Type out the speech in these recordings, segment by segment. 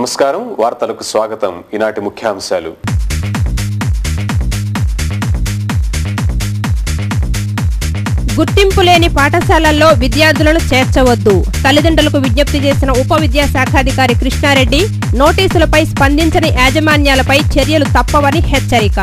నమస్కారం వార్తలకు స్వాగతం ఈనాటి ముఖ్యాంశాలు గుర్తింపు లేని పాఠశాలల్లో విద్యార్థులను చేర్చవద్దు తల్లిదండ్రులకు విజ్ఞప్తి చేసిన ఉప విద్యాశాఖాధికారి కృష్ణారెడ్డి నోటీసులపై స్పందించని యాజమాన్యాలపై చర్యలు తప్పవని హెచ్చరిక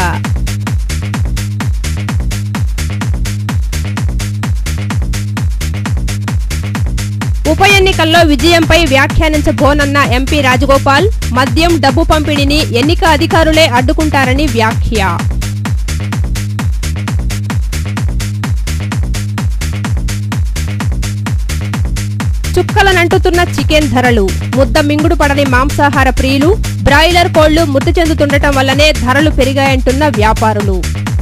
ఉప ఎన్నికల్లో విజయంపై వ్యాఖ్యానించబోనన్న ఎంపీ రాజగోపాల్ మద్యం డబ్బు పంపిణీని ఎన్నిక అధికారులే అడ్డుకుంటారని వ్యాఖ్య చుక్కలనంటుతున్న చికెన్ ధరలు ముద్ద మింగుడు పడని మాంసాహార ప్రియులు బ్రాయిలర్ కోళ్లు మృతి చెందుతుండటం వల్లనే ధరలు పెరిగాయంటున్న వ్యాపారులు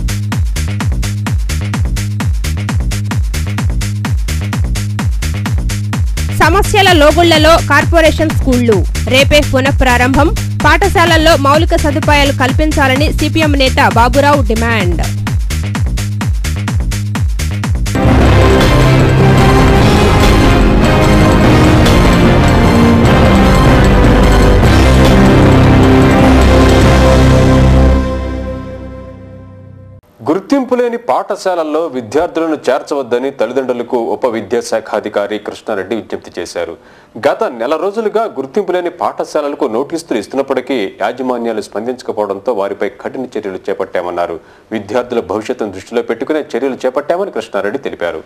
సమస్యల లోగుళ్లలో కార్పొరేషన్ స్కూళ్లు రేపే పునఃప్రారంభం పాఠశాలల్లో మౌలిక సదుపాయాలు కల్పించాలని సిపిఎం నేత బాబురావు డిమాండ్ గుర్తింపు లేని పాఠశాలల్లో విద్యార్థులను చేర్చవద్దని తల్లిదండ్రులకు ఉప విద్యాశాఖాధికారి కృష్ణారెడ్డి విజ్ఞప్తి చేశారు గత నెల రోజులుగా గుర్తింపు లేని పాఠశాలలకు నోటీసులు ఇస్తున్నప్పటికీ యాజమాన్యాలు స్పందించకపోవడంతో వారిపై కఠిన చర్యలు చేపట్టామన్నారు విద్యార్థుల భవిష్యత్తును దృష్టిలో పెట్టుకునే చర్యలు చేపట్టామని కృష్ణారెడ్డి తెలిపారు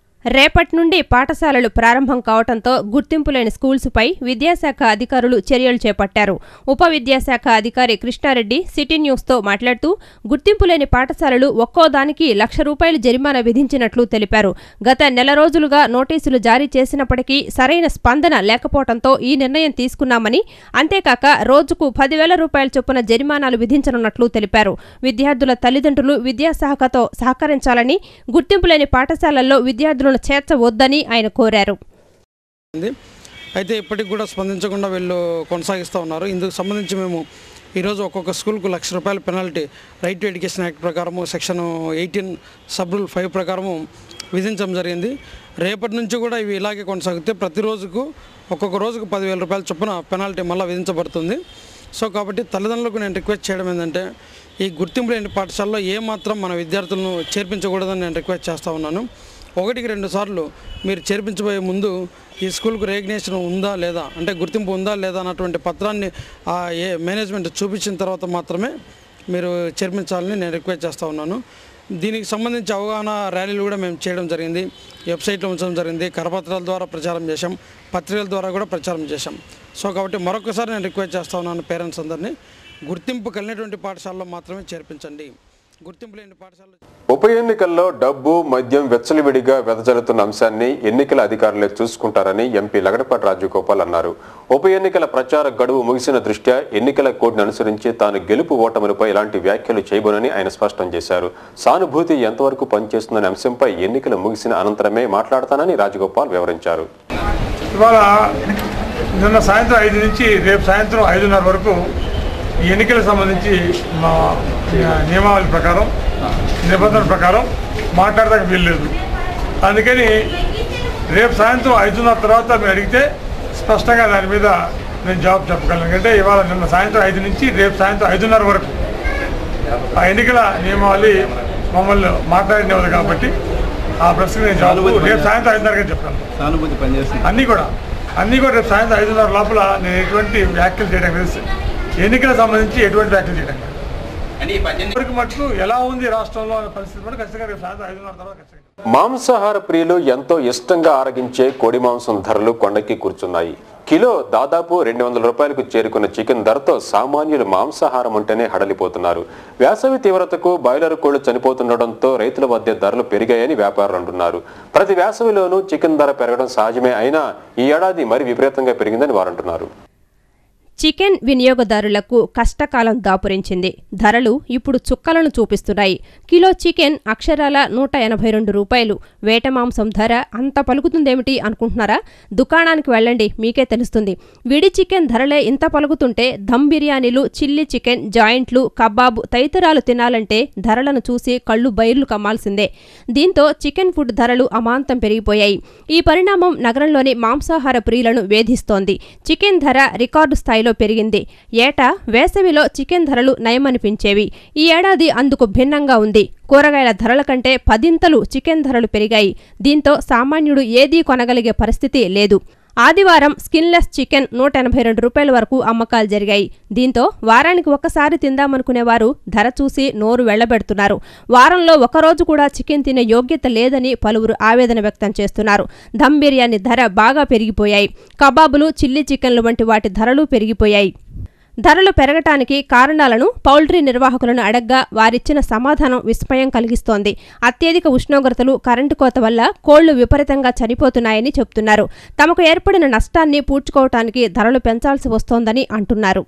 రేపటి నుండి పాఠశాలలు ప్రారంభం కావడంతో గుర్తింపు లేని స్కూల్స్పై విద్యాశాఖ అధికారులు చర్యలు చేపట్టారు ఉప విద్యాశాఖ అధికారి కృష్ణారెడ్డి సిటీ న్యూస్తో మాట్లాడుతూ గుర్తింపు లేని పాఠశాలలు ఒక్కో దానికి లక్ష రూపాయలు జరిమానా విధించినట్లు తెలిపారు గత నెల రోజులుగా నోటీసులు జారీ చేసినప్పటికీ సరైన స్పందన లేకపోవడంతో ఈ నిర్ణయం తీసుకున్నామని అంతేకాక రోజుకు పదివేల రూపాయల చొప్పున జరిమానాలు విధించనున్నట్లు తెలిపారు విద్యార్థుల తల్లిదండ్రులు విద్యాశాఖతో సహకరించాలని గుర్తింపు లేని పాఠశాలల్లో విద్యార్థులను చేర్చవద్దని ఆయన కోరారు ఉంది అయితే ఇప్పటికి కూడా స్పందించకుండా వీళ్ళు కొనసాగిస్తూ ఉన్నారు ఇందుకు సంబంధించి మేము ఈరోజు ఒక్కొక్క స్కూల్కు లక్ష రూపాయల penalty right to education act ప్రకారము section eighteen sub rule five ప్రకారము విధించడం జరిగింది రేపటి నుంచి కూడా ఇవి ఇలాగే కొనసాగితే ప్రతిరోజుకు ఒక్కొక్క రోజుకు పదివేల రూపాయల చొప్పున పెనాల్టీ మళ్ళీ విధించబడుతుంది సో కాబట్టి తల్లిదండ్రులకు నేను రిక్వెస్ట్ చేయడం ఏంటంటే ఈ గుర్తింపు లేని పాఠశాలలో ఏమాత్రం మన విద్యార్థులను చేర్పించకూడదని నేను రిక్వెస్ట్ చేస్తూ ఉన్నాను ఒకటికి రెండు సార్లు మీరు చేర్పించబోయే ముందు ఈ స్కూల్కు రేగ్నేషన్ ఉందా లేదా అంటే గుర్తింపు ఉందా లేదా అన్నటువంటి పత్రాన్ని ఆ ఏ మేనేజ్మెంట్ చూపించిన తర్వాత మాత్రమే మీరు చేర్పించాలని నేను రిక్వెస్ట్ చేస్తూ ఉన్నాను దీనికి సంబంధించి అవగాహన ర్యాలీలు కూడా మేము చేయడం జరిగింది వెబ్సైట్లో ఉంచడం జరిగింది కరపత్రాల ద్వారా ప్రచారం చేశాం పత్రికల ద్వారా కూడా ప్రచారం చేశాం సో కాబట్టి మరొకసారి నేను రిక్వెస్ట్ చేస్తూ ఉన్నాను పేరెంట్స్ అందరినీ గుర్తింపు కలిగినటువంటి పాఠశాలలో మాత్రమే చేర్పించండి గుర్తింపు లేని పాఠశాలలో ఉప ఎన్నికల్లో డబ్బు మద్యం వెచ్చలివిడిగా వెదజల్లుతున్న అంశాన్ని ఎన్నికల అధికారులే చూసుకుంటారని ఎంపీ లగడపాటి రాజగోపాల్ అన్నారు ఉప ఎన్నికల ప్రచార గడువు ముగిసిన దృష్ట్యా ఎన్నికల కోడ్ని అనుసరించి తాను గెలుపు ఓటములపై ఎలాంటి వ్యాఖ్యలు చేయబోనని ఆయన స్పష్టం చేశారు సానుభూతి ఎంతవరకు పనిచేస్తుందనే అంశంపై ఎన్నికలు ముగిసిన అనంతరమే మాట్లాడతానని రాజగోపాల్ వివరించారు ఇవాళ నిన్న సాయంత్రం ఐదు నుంచి రేపు సాయంత్రం ఐదున్నర వరకు ఈ ఎన్నికలకు సంబంధించి మా నియమావళి ప్రకారం నిబంధనల ప్రకారం మాట్లాడడానికి వీల్లేదు అందుకని రేపు సాయంత్రం ఐదున్నర తర్వాత మీరు అడిగితే స్పష్టంగా దాని మీద నేను జవాబు చెప్పగలను ఎందుకంటే ఇవాళ నిన్న సాయంత్రం ఐదు నుంచి రేపు సాయంత్రం ఐదున్నర వరకు ఆ ఎన్నికల నియమావళి మమ్మల్ని మాట్లాడినవ్వదు కాబట్టి ఆ ప్రశ్నకు నేను జవాబు రేపు సాయంత్రం ఐదున్నరగా చెప్పగలను సానుభూతి పనిచేస్తుంది అన్నీ కూడా అన్నీ కూడా రేపు సాయంత్రం ఐదున్నర లోపల నేను ఎటువంటి వ్యాఖ్యలు చేయడం లేదు ఎన్నికలకు సంబంధించి ఎటువంటి వ్యాఖ్యలు చేయడం లేదు ఇప్పటికి మటుకు ఎలా ఉంది రాష్ట్రంలో అనే పరిస్థితి కూడా ఖచ్చితంగా రేపు సాయంత్రం ఐదున్నర తర్వాత ఖచ్చితంగా మాంసాహార ప్రియులు ఎంతో ఇష్టంగా ఆరగించే కోడి మాంసం ధరలు కొండకి కూర్చున్నాయి కిలో దాదాపు రెండు వందల రూపాయలకు చేరుకున్న చికెన్ ధరతో సామాన్యులు మాంసాహారం అంటేనే హడలిపోతున్నారు వేసవి తీవ్రతకు బాయిలర్ కోళ్లు చనిపోతుండటంతో రైతుల వద్ద ధరలు పెరిగాయని వ్యాపారులు అంటున్నారు ప్రతి వేసవిలోనూ చికెన్ ధర పెరగడం సహజమే అయినా ఈ ఏడాది మరి విపరీతంగా పెరిగిందని వారు అంటున్నారు చికెన్ వినియోగదారులకు కష్టకాలం దాపురించింది ధరలు ఇప్పుడు చుక్కలను చూపిస్తున్నాయి కిలో చికెన్ అక్షరాల నూట ఎనభై రెండు రూపాయలు వేట మాంసం ధర అంత పలుకుతుందేమిటి అనుకుంటున్నారా దుకాణానికి వెళ్ళండి మీకే తెలుస్తుంది విడి చికెన్ ధరలే ఇంత పలుకుతుంటే దమ్ బిర్యానీలు చిల్లీ చికెన్ జాయింట్లు కబాబ్ తదితరాలు తినాలంటే ధరలను చూసి కళ్ళు బైర్లు కమ్మాల్సిందే దీంతో చికెన్ ఫుడ్ ధరలు అమాంతం పెరిగిపోయాయి ఈ పరిణామం నగరంలోని మాంసాహార ప్రియులను వేధిస్తోంది చికెన్ ధర రికార్డు స్థాయిలో స్థాయిలో పెరిగింది ఏటా వేసవిలో చికెన్ ధరలు నయమనిపించేవి ఈ ఏడాది అందుకు భిన్నంగా ఉంది కూరగాయల ధరల కంటే పదింతలు చికెన్ ధరలు పెరిగాయి దీంతో సామాన్యుడు ఏదీ కొనగలిగే పరిస్థితి లేదు ఆదివారం స్కిన్లెస్ చికెన్ నూట ఎనభై రెండు రూపాయల వరకు అమ్మకాలు జరిగాయి దీంతో వారానికి ఒక్కసారి తిందామనుకునేవారు ధర చూసి నోరు వెళ్లబెడుతున్నారు వారంలో ఒకరోజు కూడా చికెన్ తినే యోగ్యత లేదని పలువురు ఆవేదన వ్యక్తం చేస్తున్నారు దమ్ బిర్యానీ ధర బాగా పెరిగిపోయాయి కబాబులు చిల్లీ చికెన్లు వంటి వాటి ధరలు పెరిగిపోయాయి ధరలు పెరగటానికి కారణాలను పౌల్ట్రీ నిర్వాహకులను అడగ్గా వారిచ్చిన సమాధానం విస్మయం కలిగిస్తోంది అత్యధిక ఉష్ణోగ్రతలు కరెంటు కోత వల్ల కోళ్లు విపరీతంగా చనిపోతున్నాయని చెబుతున్నారు తమకు ఏర్పడిన నష్టాన్ని పూడ్చుకోవటానికి ధరలు పెంచాల్సి వస్తోందని అంటున్నారు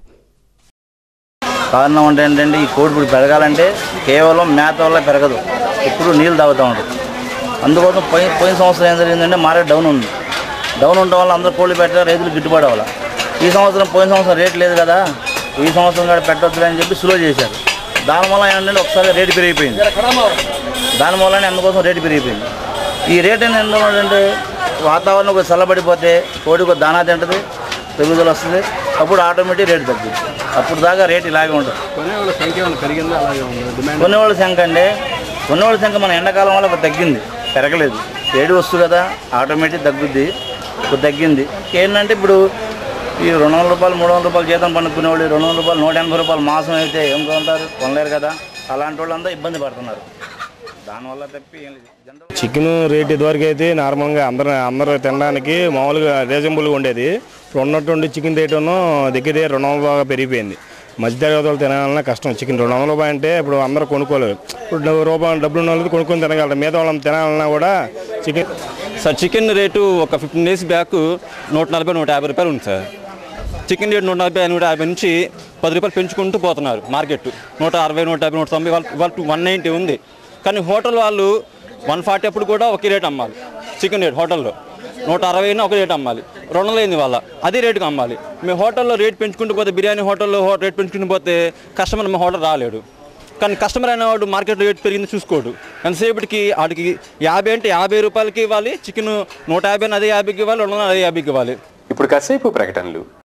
కారణం అంటే ఏంటంటే ఈ కోడి ఇప్పుడు పెరగాలంటే కేవలం మేత వల్ల పెరగదు ఇప్పుడు నీళ్ళు తాగుతూ ఉంటుంది అందుకోసం పోయిన పోయిన సంవత్సరం ఏం జరిగిందంటే మార్కెట్ డౌన్ ఉంది డౌన్ ఉండడం వల్ల అందరూ కోళ్ళు పెట్టారు రైతులు గిట్టుబాటు అవ్వాలి ఈ సంవత్సరం పోయిన సంవత్సరం రేట్ లేదు కదా ఈ సంవత్సరం కూడా పెట్టొద్దులే అని చెప్పి స్లో చేశారు దానివల్ల ఏంటంటే ఒకసారి రేటు పెరిగిపోయింది దానివల్లనే అందుకోసం రేటు పెరిగిపోయింది ఈ రేట్ అనేది ఎందుకంటే వాతావరణం ఒక చల్లబడిపోతే కోడి ఒక దానా తింటుంది పెరుగుదల వస్తుంది అప్పుడు ఆటోమేటిక్ రేటు తగ్గుతుంది అప్పుడు దాకా రేట్ ఇలాగే ఉంటుంది కొనేవాళ్ళ సంఖ్య ఏమైనా పెరిగిందా అలాగే ఉంది డిమాండ్ కొనేవాళ్ళ సంఖ్య అంటే కొనేవాళ్ళ సంఖ్య మన ఎండాకాలం వల్ల ఇప్పుడు తగ్గింది పెరగలేదు వేడి వస్తుంది కదా ఆటోమేటిక్ తగ్గుద్ది ఇప్పుడు తగ్గింది ఏంటంటే ఇప్పుడు ఈ రెండు వందల రూపాయలు మూడు వందల రూపాయలు జీతం పనుక్కునేవాళ్ళు రెండు వందల రూపాయలు నూట ఎనభై రూపాయలు మాసం అయితే ఏం కొంటారు కొనలేరు కదా అలాంటి వాళ్ళంతా ఇబ్బంది పడుతున్నారు దానివల్ల తప్పి ఏం లేదు జనరల్ చికెన్ రేట్ ఇదివరకు అయితే నార్మల్గా అందరూ అందరూ తినడానికి మామూలుగా రీజనబుల్గా ఉండేది ఇప్పుడు ఉన్నటువంటి చికెన్ రేట్ దగ్గర దగ్గర రెండు వందల బాగా పెరిగిపోయింది మధ్యతరగతి వాళ్ళు తినాలన్నా కష్టం చికెన్ రెండు వందల రూపాయలు అంటే ఇప్పుడు అందరూ కొనుక్కోలేరు ఇప్పుడు డబ్బు రూపాయలు డబ్బులు ఉన్న వాళ్ళు కొనుక్కొని తినగలరు మిగతా వాళ్ళని తినాలన్నా కూడా చికెన్ సార్ చికెన్ రేటు ఒక ఫిఫ్టీన్ డేస్ బ్యాక్ నూట నలభై నూట యాభై రూపాయలు ఉంది సార్ చికెన్ రేట్ నూట నలభై నూట యాభై నుంచి పది రూపాయలు పెంచుకుంటూ పోతున్నారు మార్కెట్ నూట అరవై నూట యాభై నూట తొంభై వాళ్ళ వాళ్ళు వన్ నైంటీ ఉంది కానీ హోటల్ వాళ్ళు వన్ ఫార్టీ అప్పుడు కూడా ఒకే రేట్ అమ్మాలి చికెన్ రేట్ హోటల్లో నూట అరవైనా ఒక రేట్ అమ్మాలి రెండు వందలు అయింది వాళ్ళ అదే రేటుకి అమ్మాలి మీ హోటల్లో రేట్ పెంచుకుంటూ పోతే బిర్యానీ హోటల్లో హో- రేట్ పెంచుకుంటూ పోతే కస్టమర్ మా హోటల్ రాలేడు కానీ కస్టమర్ అనేవాడు మార్కెట్లో రేట్ పెరిగింది చూసుకోడు ఎంతసేపటికి వాడికి యాభై అంటే యాభై రూపాయలకి ఇవ్వాలి చికెన్ నూట యాభై అదే యాభైకి ఇవ్వాలి రెండు వందలు అదే యాభైకి ఇవ్వాలి ఇప్పుడు కాసేపు ప్రకటనలు